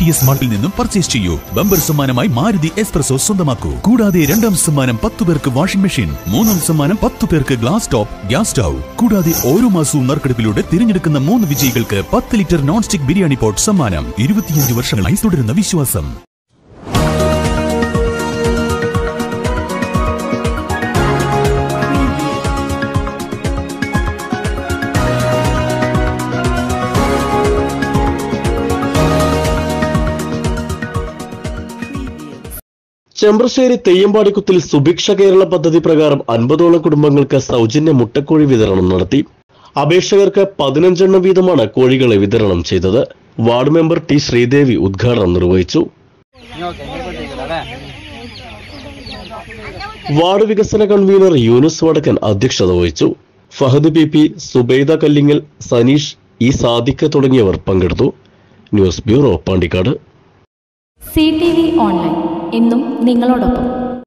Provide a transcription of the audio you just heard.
T S മാർട്ടിൽ നിന്നും purchase ചെയ്യൂ bumper സമ്മാനമായി മാരുതി എക്സ്പ്രസോ സ്വന്തമാക്കൂ കൂടാതെ രണ്ടാം സമ്മാനം പത്ത് പേർക്ക് വാഷിംഗ് മെഷീൻ മൂന്നാം സമ്മാനം പത്ത് പേർക്ക് ഗ്ലാസ് ടോപ്പ് ഗ്യാസ് സ്റ്റൗ കൂടാതെ ഓരോ മാസവും നറുക്കെടുപ്പിലൂടെ തിരഞ്ഞെടുക്കുന്ന മൂന്ന് വിജയികൾക്ക് പത്ത് litre non stick biryani pot സമ്മാനം ഇരുപത്തിയഞ്ച് വർഷങ്ങളായി തുടരുന്ന വിശ്വാസം ചെമ്പ്രശ്ശേരി തെയ്യമ്പാടിക്കുത്തിൽ സുഭിക്ഷ കേരള പദ്ധതി പ്രകാരം അൻപതോളം കുടുംബങ്ങൾക്ക് സൗജന്യ മുട്ടക്കോഴി വിതരണം നടത്തി അപേക്ഷകർക്ക് പതിനഞ്ചെണ്ണം വീതമാണ് കോഴികളെ വിതരണം ചെയ്തത് വാർഡ് മെമ്പർ ടി ശ്രീദേവി ഉദ്ഘാടനം നിർവഹിച്ചു വാർഡ് വികസന കൺവീനർ യൂനുസ് വടക്കൻ അധ്യക്ഷത വഹിച്ചു Fahad P P Subaida Kallingal Saneesh E Sadiq തുടങ്ങിയവർ പങ്കെടുത്തു news bureau Pandikkad C T V online എന്നും നിങ്ങളോടൊപ്പം